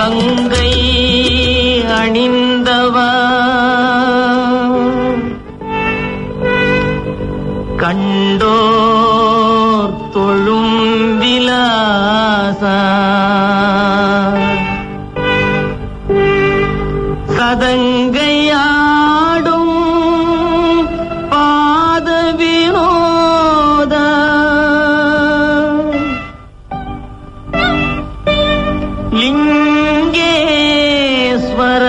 கங்கை அணிந்தவா கண்டோர் தொழும் விலாசா சதங்கையாடும் பாத வினோத லிங்கேஸ்வர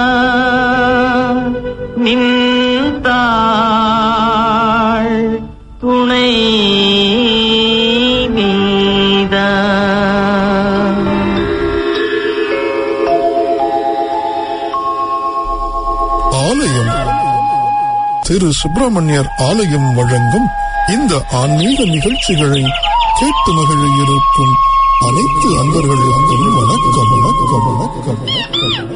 நின்றாள் துணை நீதா ஆலயம் திரு சுப்பிரமணியர் ஆலயம் வழங்கும் இந்த ஆன்மீக நிகழ்ச்சிகளை கேட்டு மகிழ இருக்கும் அனைத்து அன்பர்களுக்கும் வணக்கம் வணக்கம் வணக்கம் வணக்கம்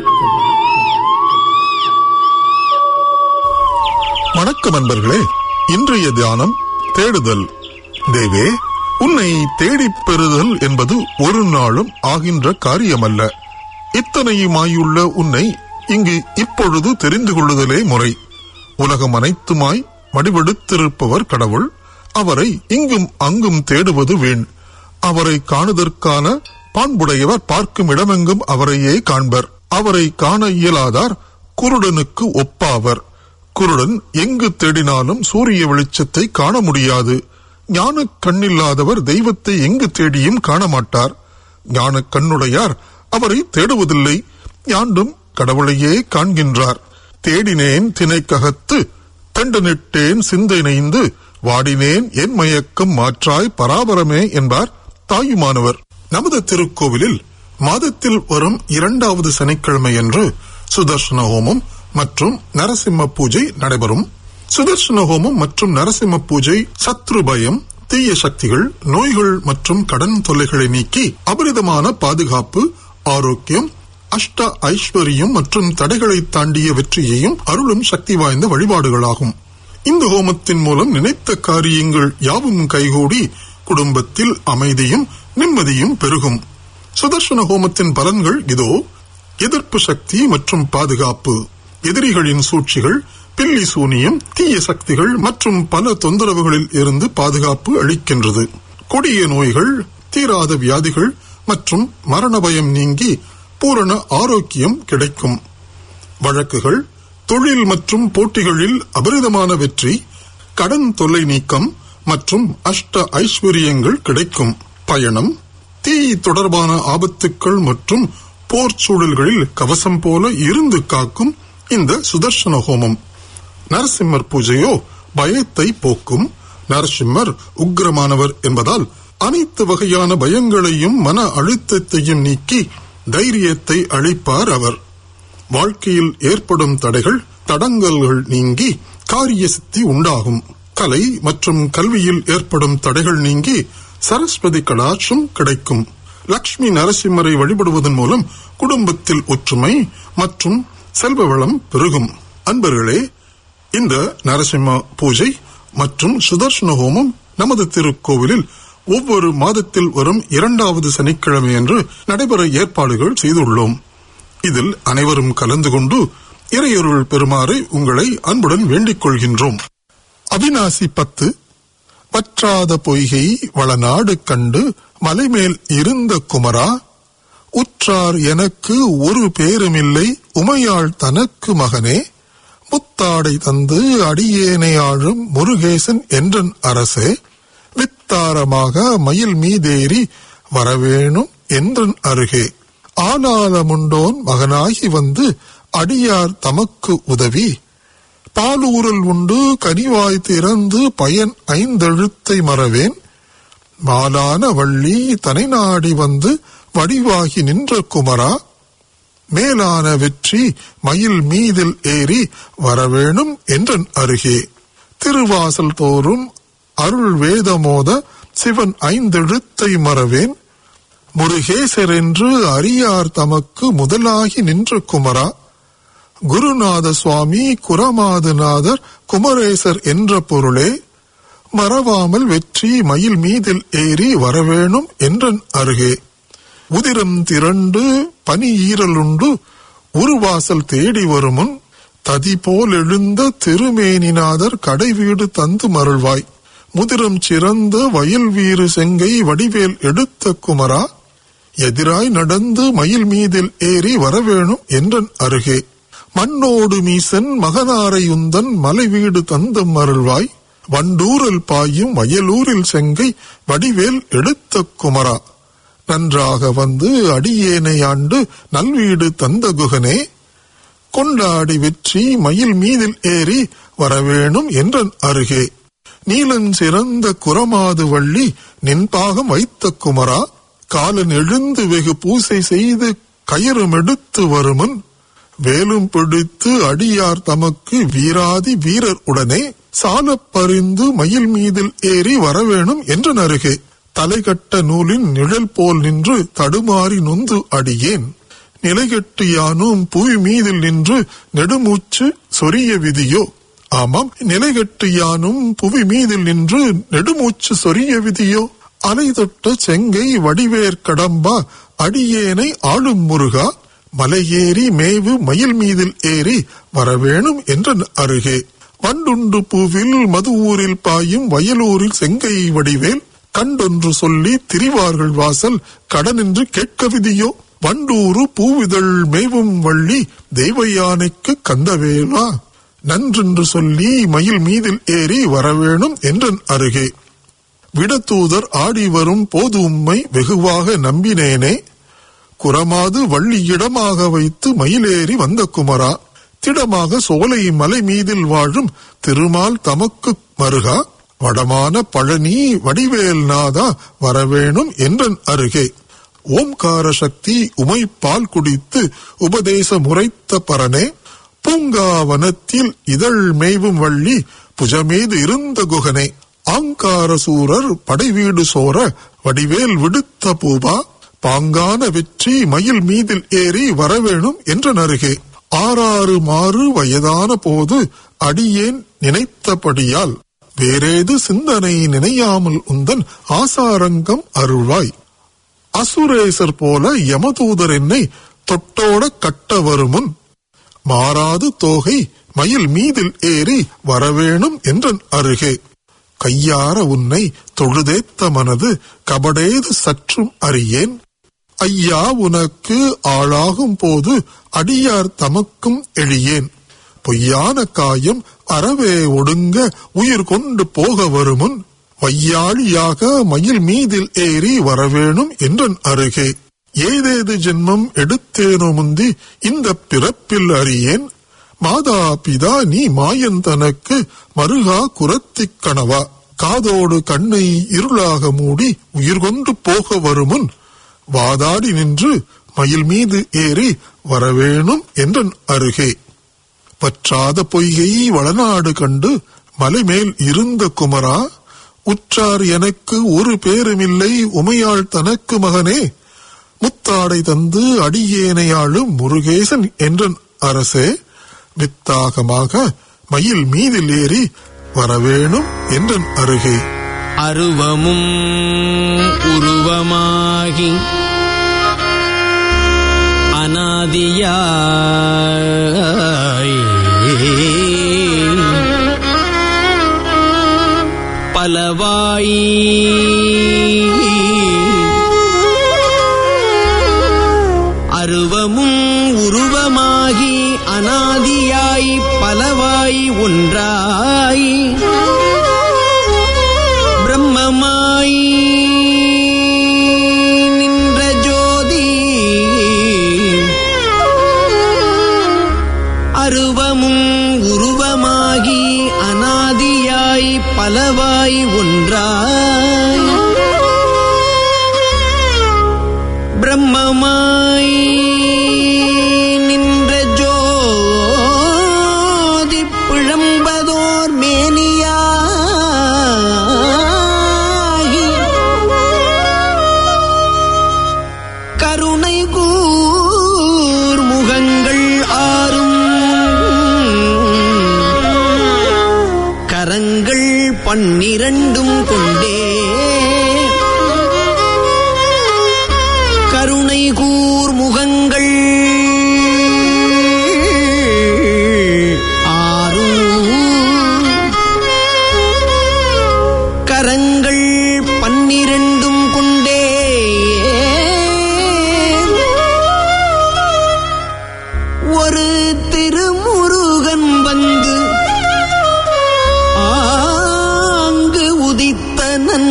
வணக்கம் அன்பர்களே இன்றைய தியானம் தேடுதல் தேவே உன்னை தேடிப் பெறுதல் என்பது ஒரு நாளும் ஆகின்ற காரியமல்ல இத்தனையுமாயுள்ள உன்னை இங்கு இப்பொழுது தெரிந்து கொள்ளுதலே முறை உலகம் அனைத்துமாய் வடிவெடுத்திருப்பவர் கடவுள் அவரை இங்கும் அங்கும் தேடுவது வீண் அவரை காணுதற்கான பாண்புடையவர் பார்க்கும் இடமெங்கும் அவரையே காண்பர் அவரை காண இயலாதார் குருடனுக்கு ஒப்பாவர் குருடன் எங்கு தேடினாலும் சூரிய வெளிச்சத்தை காண முடியாது ஞான கண்ணில்லாதவர் தெய்வத்தை எங்கு தேடியும் காண மாட்டார் ஞான கண்ணுடையார் அவரை தேடுவதில்லை யாண்டும் கடவுளையே காண்கின்றார் தேடினேன் திணைக்ககத்து தண்டனிட்டேன் சிந்தைனைந்து வாடினேன் என் மயக்கம் மாற்றாய் பராபரமே என்பார் தாயுமானவர் நமது திருக்கோவிலில் மாதத்தில் வரும் இரண்டாவது சனிக்கிழமையன்று சுதர்சன ஹோமம் மற்றும் நரசிம்ம பூஜை நடைபெறும் சுதர்சன ஹோமம் மற்றும் நரசிம்ம பூஜை சத்ரு பயம் தீய சக்திகள் நோய்கள் மற்றும் கடன் தொல்லைகளை நீக்கி அபரிதமான பாதுகாப்பு ஆரோக்கியம் அஷ்ட ஐஸ்வர்யம் மற்றும் தடைகளை தாண்டிய வெற்றியையும் அருளும் சக்தி வாய்ந்த வழிபாடுகளாகும் இந்த ஹோமத்தின் மூலம் நினைத்த காரியங்கள் யாவும் கைகூடி குடும்பத்தில் அமைதியும் நிம்மதியும் பெருகும் சுதர்சன ஹோமத்தின் பலன்கள் இதோ எதிர்ப்பு சக்தி மற்றும் பாதுகாப்பு எதிரிகளின் சூழ்ச்சிகள் பில்லி சூனியம் தீய சக்திகள் மற்றும் பல தொந்தரவுகளில் இருந்து பாதுகாப்பு அளிக்கின்றது கொடிய நோய்கள் தீராத வியாதிகள் மற்றும் மரண பயம் நீங்கி பூரண ஆரோக்கியம் கிடைக்கும் வழக்குகள் தொழில் மற்றும் போட்டிகளில் அபரிதமான வெற்றி கடன் தொல்லை நீக்கம் மற்றும் அஷ்ட ஐஸ்வர்யங்கள் கிடைக்கும் பயணம் தீ தொடர்பான ஆபத்துக்கள் மற்றும் போர் சூழல்களில் கவசம் போல இருந்து காக்கும் இந்த சுதர்சன ஹோமம் நரசிம்மர் பூஜையோ பயத்தை போக்கும் நரசிம்மர் உக்கிரமானவர் என்பதால் அனைத்து வகையான பயங்களையும் மன அழுத்தத்தையும் நீக்கி தைரியத்தை அளிப்பார் அவர் வாழ்க்கையில் ஏற்படும் தடைகள் தடங்கல்கள் நீங்கி காரிய சித்தி உண்டாகும் கலை மற்றும் கல்வியில் ஏற்படும் தடைகள் நீங்கி சரஸ்வதி கடாட்சம் கிடைக்கும் லக்ஷ்மி நரசிம்மரை வழிபடுவதன் மூலம் குடும்பத்தில் ஒற்றுமை மற்றும் செல்வ வளம் பெருகும் அன்பர்களே இந்த நரசிம்ம பூஜை மற்றும் சுதர்சன ஹோமம் நமது திருக்கோவிலில் ஒவ்வொரு மாதத்தில் வரும் இரண்டாவது சனிக்கிழமை அன்று நடைபெற ஏற்பாடுகள் செய்துள்ளோம் இதில் அனைவரும் கலந்து கொண்டு இறையொருள் பெறுமாறு உங்களை அன்புடன் வேண்டிக் கொள்கின்றோம் அவிநாசி பத்து பற்றாத பொய்கை வளநாடு கண்டு மலைமேல் இருந்த குமரா உற்றார் எனக்கு ஒரு பேருமில்லை உமையாள் தனக்கு மகனே முத்தாடை தந்து அடியேனை ஆளும் முருகேசன் என்றன் அரசே வித்தாரமாக மயில் மீதேறி வரவேணும் என்றன் அருகே ஆனாலமுண்டோன் மகனாகி வந்து அடியார் தமக்கு உதவி பாலூரல் உண்டு கனிவாய் திறந்து பயன் ஐந்தெழுத்தை மறவேன் மாலான வள்ளி தனை நாடி வந்து வடிவாகி நின்ற குமரா மேலான வெற்றி மயில் மீதில் ஏறி வரவேணும் என்றன் அருகே திருவாசல் தோறும் அருள் வேதமோத சிவன் ஐந்தெழுத்தை மறவேன் முருகேசர் என்று அறியார் தமக்கு முதலாகி நின்ற குமரா குருநாத சுவாமி குரமாதுநாதர் குமரேசர் என்ற பொருளே மறவாமல் வெற்றி மயில் மீதில் ஏறி வரவேணும் என்றன் அருகே உதிரம் திரண்டு பனி ஈரலுண்டு உருவாசல் தேடி வருமுன் ததி போல் எழுந்த திருமேனிநாதர் கடை வீடு தந்து மருள்வாய் முதிரம் சிறந்த வயல் வீறு செங்கை வடிவேல் எடுத்த குமரா எதிராய் நடந்து மயில் மீதில் ஏறி வரவேணும் என்றன் அருகே மண்ணோடு மீசன் மகனாரை உந்தன் மலை வீடு தந்தம் அருள்வாய் வண்டூரல் பாயும் வயலூரில் செங்கை வடிவேல் எடுத்த குமரா நன்றாக வந்து அடியேனை ஆண்டு நல்வீடு தந்த குகனே கொண்டாடி வெற்றி மயில் மீதில் ஏறி வரவேணும் என்றன் அருகே நீலன் சிறந்த குரமாது வள்ளி நின்பாகம் வைத்த குமரா காலன் எழுந்து வெகு பூசை செய்து கயிறும் எடுத்து வருமுன் வேலும் பிடித்து அடியார் தமக்கு வீராதி வீரர் உடனே சாலப் பறிந்து மயில் மீதில் ஏறி வரவேணும் என்றன் அருகே தலைகட்ட நூலின் நிழல் போல் நின்று தடுமாறி நொந்து அடியேன் நிலைகட்டு யானும் புவி மீதில் நின்று நெடுமூச்சு சொரிய விதியோ ஆமாம் நிலைகட்டு யானும் புவி மீதில் நின்று நெடுமூச்சு சொரிய விதியோ அலை தொட்ட செங்கை வடிவேர் கடம்பா அடியேனை ஆளும் முருகா மலையேறி மேவு மயில் மீதில் ஏறி வரவேணும் என்ற அருகே வண்டுண்டு பூவில் மது ஊரில் பாயும் வயலூரில் செங்கை வடிவேல் கண்டொன்று சொல்லி திரிவார்கள் வாசல் கடனின்று கேட்க விதியோ வண்டூரு பூவிதழ் மேவும் வள்ளி தெய்வ யானைக்கு கந்தவேலா நன்றென்று சொல்லி மயில் மீதில் ஏறி வரவேணும் என்றன் அருகே விடத்தூதர் ஆடி வரும் போது உம்மை வெகுவாக நம்பினேனே குரமாது வள்ளி இடமாக வைத்து மயிலேறி வந்த குமரா திடமாக சோலை மலை மீதில் வாழும் திருமால் தமக்கு மருகா வடமான பழனி வடிவேல் நாதா வரவேணும் என்றன் அருகே ஓம்கார சக்தி உமை பால் குடித்து உபதேச முறைத்த பரனே பூங்காவனத்தில் இதழ் மேய்வும் வள்ளி புஜமீது இருந்த குகனே ஆங்கார சூரர் படைவீடு சோர வடிவேல் விடுத்த பூபா பாங்கான வெற்றி மயில் மீதில் ஏறி வரவேணும் என்ற நருகே ஆறாறு மாறு வயதான போது அடியேன் நினைத்தபடியால் வேறேது சிந்தனை நினையாமல் உந்தன் ஆசாரங்கம் அருள்வாய் அசுரேசர் போல யமதூதர் என்னை தொட்டோட கட்ட வருமுன் மாறாது தோகை மயில் மீதில் ஏறி வரவேணும் என்றன் அருகே கையார உன்னை தொழுதேத்த மனது கபடேது சற்றும் அறியேன் ஐயா உனக்கு ஆளாகும் போது அடியார் தமக்கும் எழியேன் பொய்யான காயம் அறவே ஒடுங்க உயிர் கொண்டு போக வருமுன் வையாளியாக மயில் மீதில் ஏறி வரவேணும் என்றன் அருகே ஏதேது ஜென்மம் எடுத்தேனோ முந்தி இந்த பிறப்பில் அறியேன் மாதா பிதா நீ மாயன் தனக்கு மருகா குரத்திக் கனவா காதோடு கண்ணை இருளாக மூடி உயிர் கொண்டு போக வருமுன் வாதாடி நின்று மயில் மீது ஏறி வரவேணும் என்றன் அருகே பற்றாத பொய்கை வளநாடு கண்டு மலைமேல் இருந்த குமரா உற்றார் எனக்கு ஒரு பேருமில்லை உமையாள் தனக்கு மகனே முத்தாடை தந்து அடியேனையாளும் முருகேசன் என்றன் அரசே வித்தாகமாக மயில் மீதில் ஏறி வரவேணும் என்றன் அருகே அருவமும் உருவமாகி அனாதியாய் பலவாய் அருவமும் உருவமாகி அனாதியாய் பலவாய் ஒன்றாய் பிரம்மமாய் நின்ற ஜோதி அருவமும் உருவமாகி அனாதியாய் பலவாய் ஒன்றாய் பிரம்மமாய் நின்ற ஜோதி பிழம்பதோர் மேனியாகி கருணை கூர் முகங்கள் ஆறும் கரங்கள் பன்னிரண்டும் கொண்டே கருணை கூர் முகங்கள் ஆறும் கரங்கள் பன்னிரண்டும் கொண்டே ஒரு திருமுருகன் வந்து ஆங்கு உதித்தனன்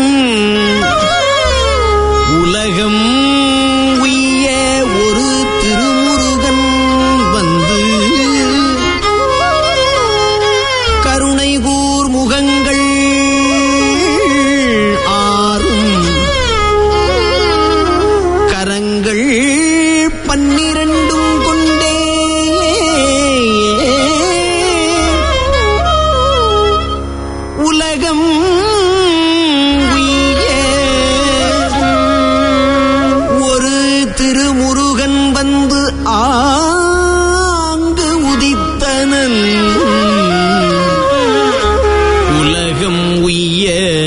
உலகம் உய்ய ஒரு திருமுருகன் வந்து கருணை கூர் முகங்கள் ஆறும் கரங்கள் பன்னிரண்டும் கொண்டே உலகம் உய்ய ஒரு திருமுருகன் வந்து ஆங்கு உதித்தனன் உலகம் உய்ய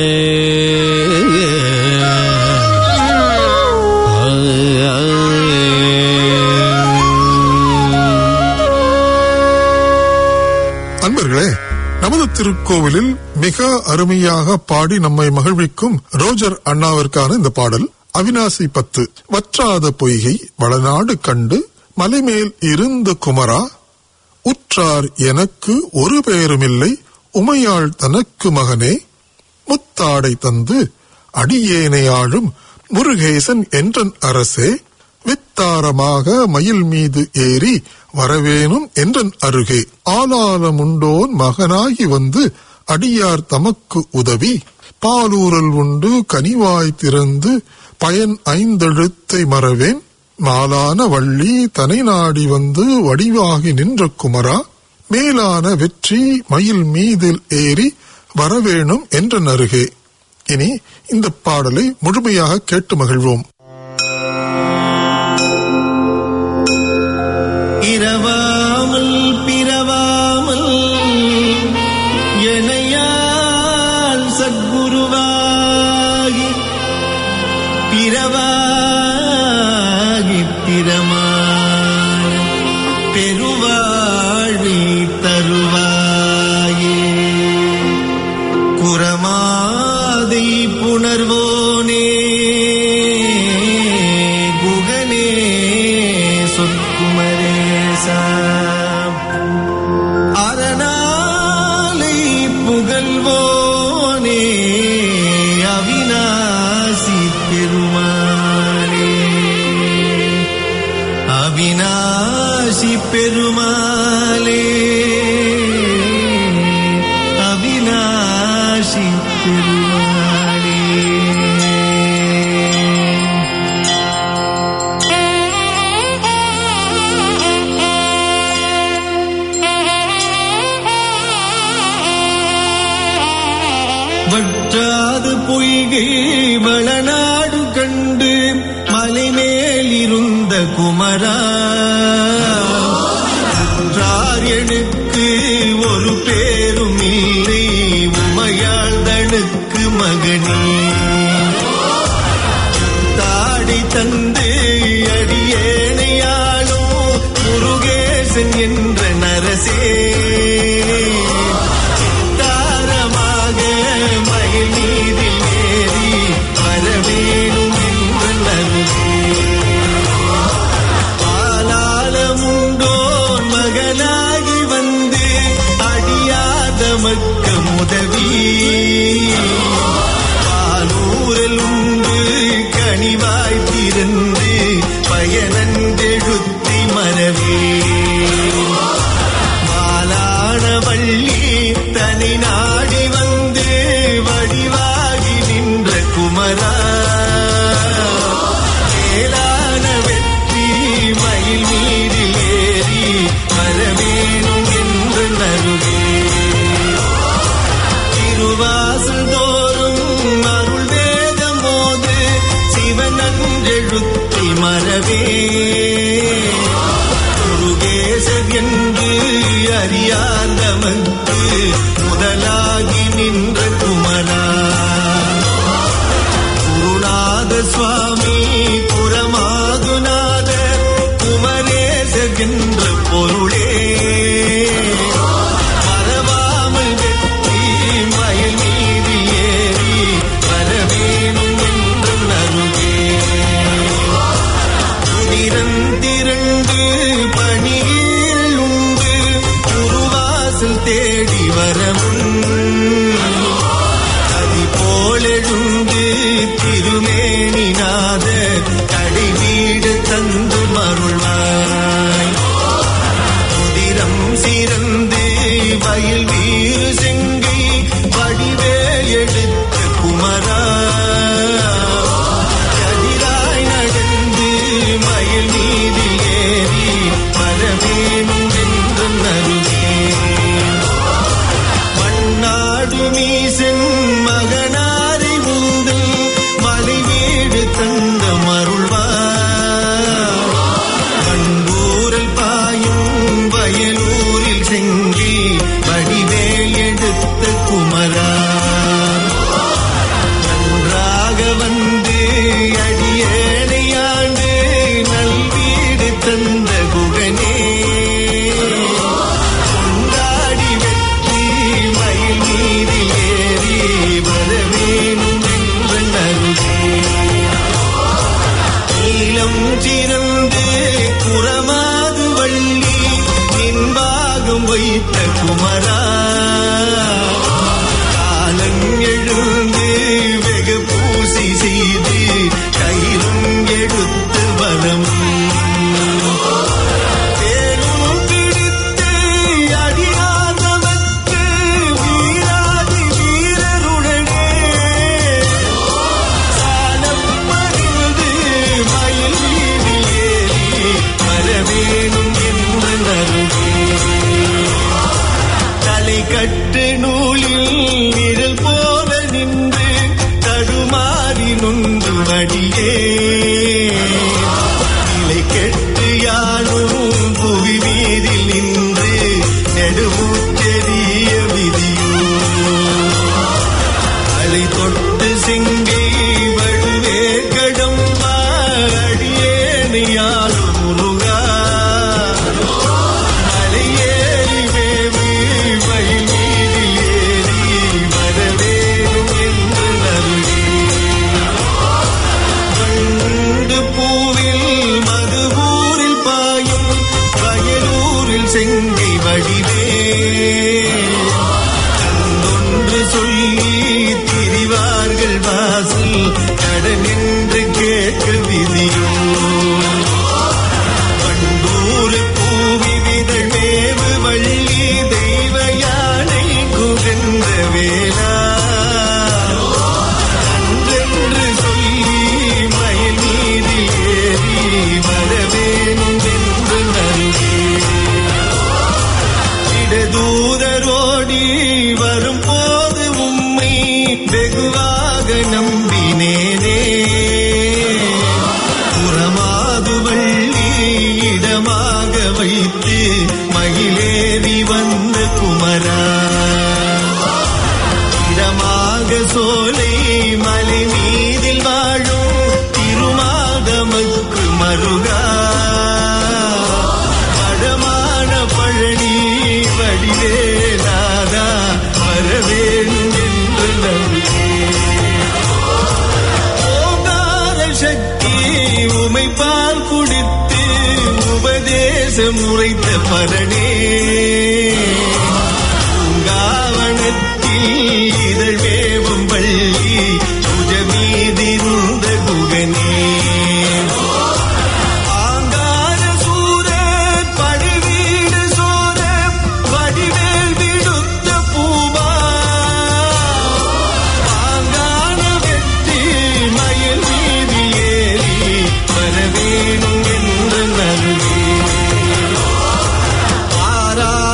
அன்பர்களே நமது திருக்கோவிலில் மிக அருமையாக பாடி நம்மை மகிழ்விக்கும் ரோஜர் அண்ணாவிற்கான இந்த பாடல் அவினாசி பத்து வற்றாத பொய்கை வளநாடு கண்டு மலைமேல் இருந்த குமரா உற்றார் எனக்கு ஒரு பெயருமில்லை உமையாள் தனக்கு மகனே முத்தாடை தந்து அடியேனை ஆளும் முருகேசன் என்றன் அரசே வித்தாரமாக மயில் மீது ஏறி வரவேணும் என்றன் அருகே ஆலாலமுண்டோன் மகனாகி வந்து அடியார் தமக்கு உதவி பாலூரல் உண்டு கனிவாய் திறந்து பயன் ஐந்தெழுத்தை மறவேன் மாலான வள்ளி தனை நாடி வந்து வடிவாகி நின்ற குமரா மேலான வெற்றி மயில் மீதில் ஏறி வரவேணும் என்றன் அருகே இனி இந்த பாடலை முழுமையாக கேட்டு மகிழ்வோம் இரவாமல் பிறவாமல் எனையால் சத்குருவாகி பிறவாகி திறமான பெருவாழி தருவாயே குரமாதை புணர்வோனே குகனே சொற்குமரேசா அரணாலை புகழ்வோனே அவிநாசி பெருமானே அவிநாசி பெருமாளே அவிநாசி பெருமாளே வற்றாது பொய்கை வளநாடு கண்டு மலைமேல் இருந்த குமரா உற்றார் எனக்கு ஒரு பேரும் இல்லை உமையாழ்தனுக்கு மகனே தாடி தந்து அடியேனையாளோ முருகேசன் என்ற நரசே தாரமாக மயில் நீரில் ஏறி வரவேணும் என்ற நருகே ஆலாலமுண்டோன் மகனாகி வந்து அடியாத மக்க உதவி பாலூரல் உண்டு கனிவாய் திறந்து பயனந்தெழுத்தி மரவே மாலான வள்ளி தனி நாடி வந்து வடிவாகி நின்ற குமரா மேலான வெற்றி மயில் மீதில் ஏறி வரவேணும் என்று நருகே திருவாசல் தோறும் அருள் வேதம் போது சிவனஞ்செழுத்தி மரவே முருகேசர் என்று அறியாதவர்க்கு முதலாகி நின்ற குமரா குருநாத சுவாமி புறமாதுனா திறந்திரண்டு பணியில் உண்டு குருவாசல் தேடி வரமுன் அதி போலெழுந்து திருமேனிநாத கடை வீடு தந்து மருள்வாய் முதிரம் சிறந்து வயல் வீறு செங்கை வடிவேல் எடுத்த குமரா கதிராய் நடந்து மயில் மீது ஏறி வரவேணும் என்று நருகே மண்ணாடு மீசன் மகனாரை உந்தல் மலை வீடு தந்த மருள்வார் கண்பூரல் பாயும் வயலூரில் செங்கி வடிவேல் எடுத்த குமரா நன்றாக வந்து அடியேனையாண்டு நல்வீடு தந்த குகனே கொண்டாடி வெற்றி மயில் மீது ஏறி வரவேணும் என்ற நருகே நீலம் சிறந்து குரமாது வள்ளி நின்பாகம் வைத்த குமரா காலன் எழுந்து வெகு பூசி செய்து கயிறும் எடுத்து வரம் தேரும் பிடித்து அடியார் நமக்கு வீராதி வீரருடனே சாலம் மகிழ்ந்து மயில் மீது ஏறி வரவேணும் என்ற நருகே தலை கட்டு நூலில் நிழல் போல நின்று தடுமாறி நொன்று வடியே நிலை கெட்டு யானும் புவி மீதில் நின்று நெடுமூச்செறிய விதியோ அலை தொட்டு சிங்கை வடுவே கடம்பா அடியேனையாள் முருகா மலையேறி வேவி மயில் மீது ஏறி வரவேணும் என்று நருகே வண்டு பூவில் மதுபூரில் பாயும் வயலூரில் செங்கை வடிவே கண்டொன்று சொல்லி திரிவார்கள் வாசல் கடன் என்று கேட்க விதியோ வண்டூர் பூவி விதழ் மேவு வள்ளி தெய்வ யானை குகந்த வேளா அன்றென்று சொல்லி மயில் மீது ஏறி வரவேணும் என்று நருகே இடதூதரோடி வரும் போது உம்மை வெகுவாக நம்பினேனே புறமாது வள்ளி இடமாக வைத்து மகிழேறி வந்த குமரா இடமாக சோலை மலை மீதில் வாழும் திருமாதமக்கு மருகா படமான பழனி வடிவேலாதா வரவேணும் என்று நம்பே ஓங்கார சக்தி உமை பால் குடித்து உபதேசம் உரைத்த பரணே பூங்காவனத்தில் இதழ் வேவும் பள்ளி சுஜமீதிருந்த குகனே ஆங்கார சூரர் படுவீடு சோர வடிவேல் விடுத்த பூமா பாங்கான வெற்றி மயில் மீது ஏறி வரவேணும் என்ற நல்கே ஆரா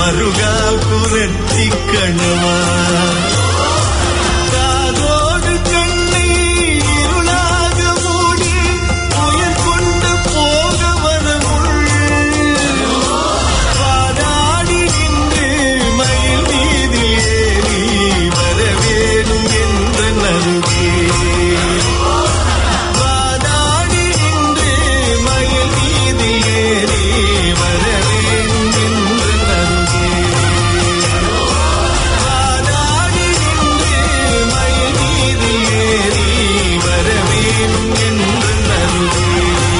மருகா புரட்சி கணவா காதோடு கண்ணை இருளாக மூடி உயிர் கொண்டு போக வரமுள் வாதாடி நின்று மயில் மீது ஏறி வரவேணும் என்ற நருகே வாதாடி நின்று மயில் மீது ஏறி வரவேணும் என்ற நருகே வாதாடி நின்று மயில் மீது ஏறி வரவேணும் என்ற நருகே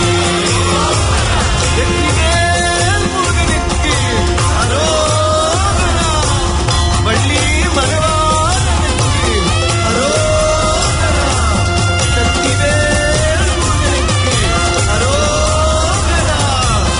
வெற்றிவேல் முருகனுக்கு அரோகரா. வள்ளி மரவாளனுக்கு அரோகரா. சக்திவேல் முருகனுக்கு அரோகரா.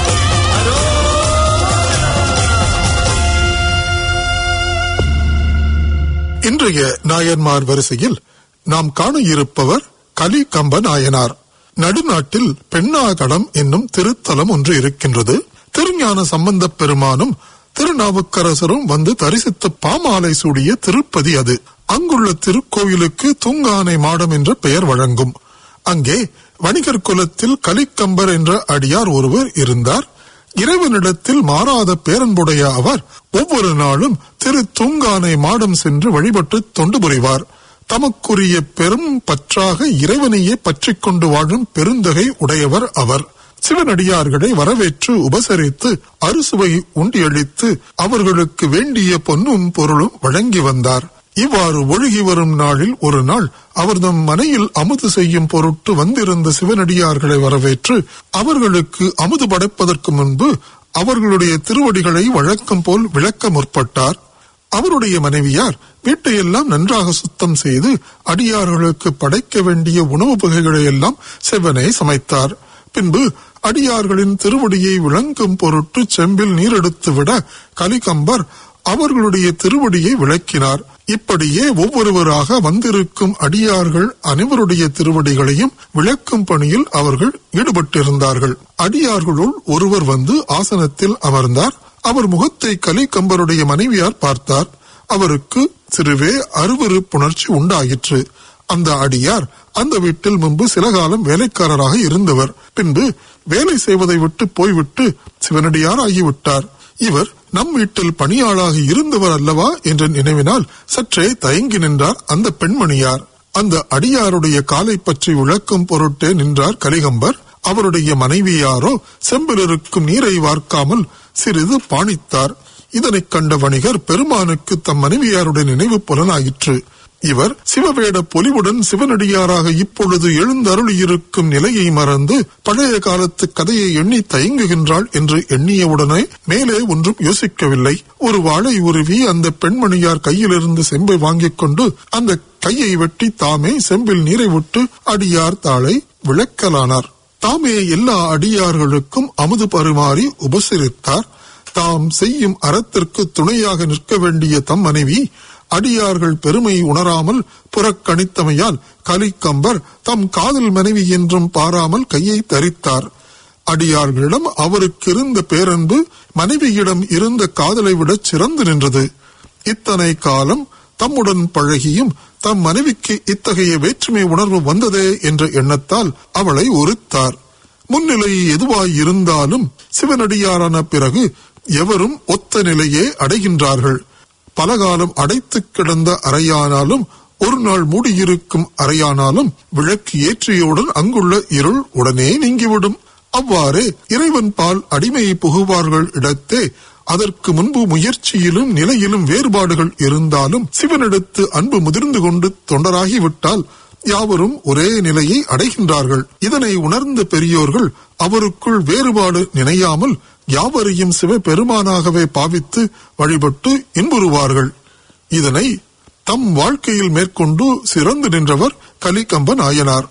இன்றைய நாயன்மார் வரிசையில் நாம் காண இருப்பவர் கலி கம்ப நாயனார் நடுநாட்டில் பெண்ணாகடம் என்னும் திருத்தலம் ஒன்று இருக்கின்றது திருஞான சம்பந்தப் பெருமானும் திருநாவுக்கரசரும் வந்து தரிசித்த பாமாலை சூடிய திருப்பதி அது அங்குள்ள திருக்கோயிலுக்கு தூங்கானை மாடம் என்ற பெயர் வழங்கும் அங்கே வணிகர் குலத்தில் கலிக்கம்பர் என்ற அடியார் ஒருவர் இருந்தார் இறைவனிடத்தில் மாறாத பேரன்புடைய அவர் ஒவ்வொரு நாளும் திரு தூங்கானை மாடம் சென்று வழிபட்டு தொண்டு புரிவார் தமக்குரிய பெரும் பற்றாக இறைவனையே பற்றிக் கொண்டு வாழும் பெருந்தகை உடையவர் அவர் சிவனடியார்களை வரவேற்று உபசரித்து அறுசுவை உண்டியளித்து அவர்களுக்கு வேண்டிய பொன்னும் பொருளும் வழங்கி வந்தார் இவ்வாறு ஒழுகி வரும் நாளில் ஒரு நாள் அவர் தம் மனையில் அமுது செய்யும் பொருட்டு வந்திருந்த சிவனடியார்களை வரவேற்று அவர்களுக்கு அமுது படைப்பதற்கு முன்பு அவர்களுடைய திருவடிகளை வழக்கம் போல் விளக்க முற்பட்டார் அவருடைய மனைவியார் வீட்டையெல்லாம் நன்றாக சுத்தம் செய்து அடியார்களுக்கு படைக்க வேண்டிய உணவு வகைகளை எல்லாம் செவ்வனை சமைத்தார் பின்பு அடியார்களின் திருவடியை விளங்கும் பொருட்டு செம்பில் நீரெடுத்து விட கலிகம்பர் அவர்களுடைய திருவடியை விளக்கினார் இப்படியே ஒவ்வொருவராக வந்திருக்கும் அடியார்கள் அனைவருடைய திருவடிகளையும் விளக்கும் பணியில் அவர்கள் ஈடுபட்டிருந்தார்கள் அடியார்களுள் ஒருவர் வந்து ஆசனத்தில் அமர்ந்தார் அவர் முகத்தை கலிகம்பருடைய மனைவியார் பார்த்தார் அவருக்கு சிறுவே அருவருப்புணர்ச்சி உண்டாயிற்று அந்த அடியார் அந்த வீட்டில் முன்பு சில காலம் வேலைக்காரராக இருந்தவர் பின்பு வேலை செய்வதை விட்டு போய்விட்டு சிவனடியார் ஆகிவிட்டார் இவர் நம் வீட்டில் பணியாளாக இருந்தவர் அல்லவா என்ற நினைவினால் சற்றே தயங்கி நின்றார் அந்த பெண்மணியார் அந்த அடியாருடைய காலை பற்றி விளக்கும் பொருட்டே நின்றார் கலிகம்பர் அவருடைய மனைவியாரோ செம்பில் இருக்கும் நீரை வார்க்காமல் சிறிது பாணித்தார் இதனைக் கண்ட வணிகர் பெருமானுக்கு தம் மனைவியாருடைய நினைவு புலனாயிற்று இவர் சிவவேட பொலிவுடன் சிவனடியாராக இப்பொழுது எழுந்தருளியிருக்கும் நிலையை மறந்து பழைய காலத்து கதையை எண்ணி தயங்குகின்றாள் என்று எண்ணியவுடனே மேலே ஒன்றும் யோசிக்கவில்லை ஒரு வாளை உருவி அந்த பெண்மணியார் கையிலிருந்து செம்பை வாங்கிக் கொண்டு அந்த கையை வெட்டி தாமே செம்பில் நீரை விட்டு அடியார் தாளை விளக்கலானார் தாமே எல்லா அடியார்களுக்கும் அமுது பரிமாறி உபசரித்தார் தாம் செய்யும் அறத்திற்கு துணையாக நிற்க வேண்டிய தம் மனைவி அடியார்கள் பெருமை உணராமல் புறக்கணித்தமையால் கலிக்கம்பர் தம் காதல் மனைவி என்றும் பாராமல் கையை தரித்தார் அடியார்களிடம் அவருக்கு இருந்த பேரன்பு மனைவியிடம் இருந்த காதலை விட சிறந்து நின்றது இத்தனை காலம் தம்முடன் பழகியும் தம் மனைவிக்கு இத்தகைய வேற்றுமை உணர்வு வந்ததே என்ற எண்ணத்தால் அவளை ஒருத்தார் முன்னிலை எதுவாய் இருந்தாலும் சிவனடியாரான பிறகு எவரும் ஒத்த நிலையே அடைகின்றார்கள் பலகாலம் அடைத்து கிடந்த அறையானாலும் ஒரு நாள் மூடியிருக்கும் அறையானாலும் விளக்கு ஏற்றியவுடன் அங்குள்ள இருள் உடனே நீங்கிவிடும் அவ்வாறே இறைவன் பால் அடிமையை புகுவார்கள் இடத்தே அதற்கு முன்பு முயற்சியிலும் நிலையிலும் வேறுபாடுகள் இருந்தாலும் சிவனிடத்து அன்பு முதிர்ந்து கொண்டு தொண்டராகிவிட்டால் யாவரும் ஒரே நிலையை அடைகின்றார்கள் இதனை உணர்ந்த பெரியோர்கள் அவருக்குள் வேறுபாடு நினையாமல் யாவரையும் சிவ பெருமானாகவே பாவித்து வழிபட்டு இன்புறுவார்கள் இதனை தம் வாழ்க்கையில் மேற்கொண்டு சிறந்து நின்றவர் கலிகம்ப நாயனார்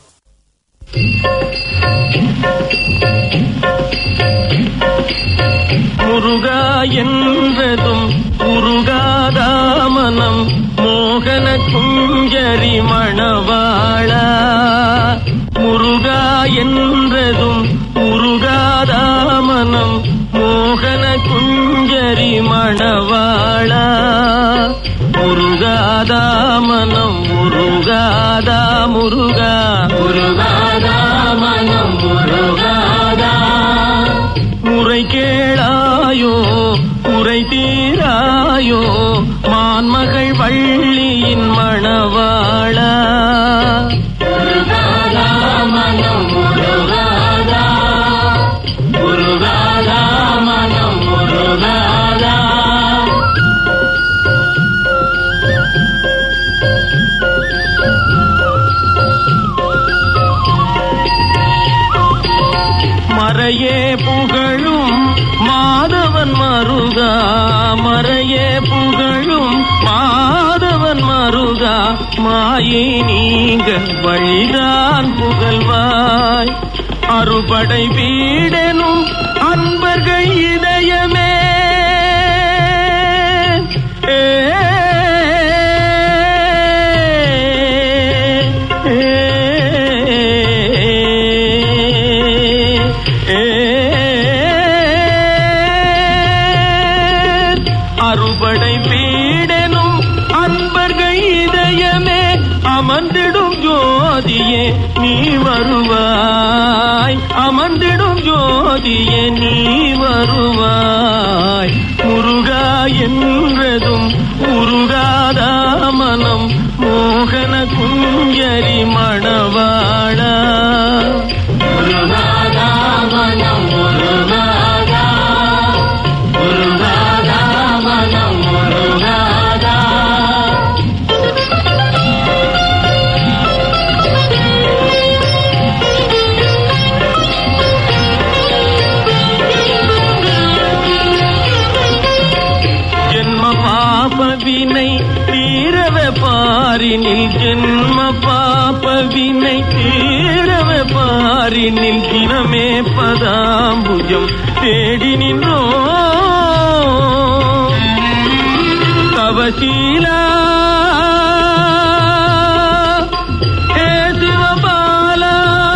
முருகா என்றதும் உருகாதாமனம் மோகன குஞ்சரி மணவாளா முருகா என்றதும் உருகாதாமனம் மோகன குஞ்சரி குஞ்சரி மணவாளா முருகாதா மனம் முருகாதா முருகா முருகாதா மனம் முருகாதா முறை கேளாயோ குறை தீராயோ மான்மகள் வள்ளியின் மணவாளா முருகாதா மனம் முருகாதா முருகாதா மனம் முருகாதா மறையே புகழும் மாதவன் மருகா மறையே புகழும் மாதவன் மருகா மாயை நீங்க வழிதான் புகழ்வாய் அறுபடை வீடெனும் அன்பர்கள் இதயமே ஏ அறுபடை பீடனும் அன்பர்கள் இதயமே அமர்ந்திடும் ஜோதியே நீ வருவாய் அமர்ந்திடும் ஜோதியே நீ வருவாய் முருகா என்றதும் முருகாத மனம் மோகன குஞ்சரி மணவாளா முருகாதா மனம் முருகாதா முருகாதா மனம் முருகாதா ஜென்ம பாப வினை தீரவ பாரினில் ஜென்ம பாப வினை தீரவ பாரினில் தினமே பதாம்புஜம் தேடி நின்றோ தவசீலா ஹே சிவபாலா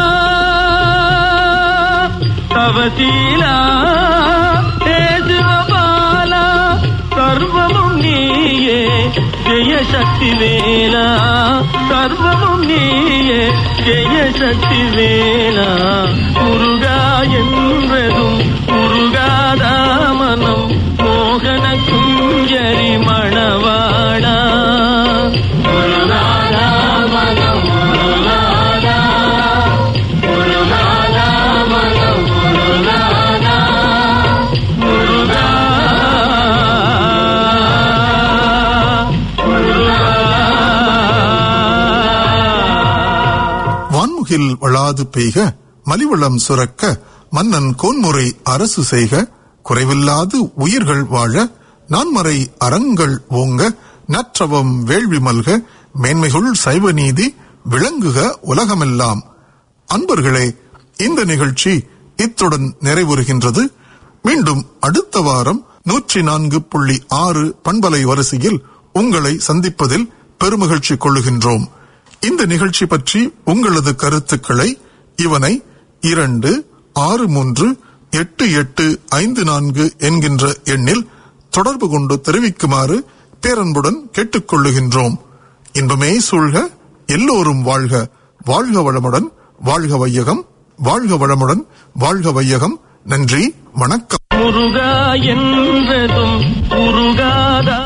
தவசீலா ஹே சிவபாலா சர்வமும் நீயே ஜெய சக்தி வேலா சர்வமும் நீயே ஜெய சக்தி வேலா முருகா என்றதும் முருகாதா மனம் மோகன குஞ்சரி மணவாடா முருகாதா மனம் முருகாதா முருகாதா மனம் முருகாதா முருகா வான்முகில் வளாது பெய்க மலிவளம் சுரக்க மன்னன் கோன்முறை அரசு செய்க குறைவில்லாது உயிர்கள் வாழ நான்மறை அறங்கள் ஓங்க நற்றவம் வேள்வி மல்க மேன்மைகுள் சைவ நீதி விளங்குக உலகமெல்லாம் அன்பர்களே இந்த நிகழ்ச்சி இத்துடன் நிறைவுறுகின்றது மீண்டும் அடுத்த வாரம் நூற்றி நான்கு புள்ளி ஆறு பண்பலை வரிசையில் உங்களை சந்திப்பதில் பெருமகிழ்ச்சி கொள்ளுகின்றோம் இந்த நிகழ்ச்சி பற்றி உங்களது கருத்துக்களை இவனை இரண்டு ஆறு மூன்று எட்டு எட்டு ஐந்து நான்கு என்கின்ற எண்ணில் தொடர்பு கொண்டு தெரிவிக்குமாறு பேரன்புடன் கேட்டுக்கொள்ளுகின்றோம் இன்பமே சூழ்க எல்லோரும் வாழ்க வாழ்க வளமுடன் வாழ்க வையகம் வாழ்க வளமுடன் வாழ்க வையகம் நன்றி வணக்கம் முருகா என்றதும் முருகாதா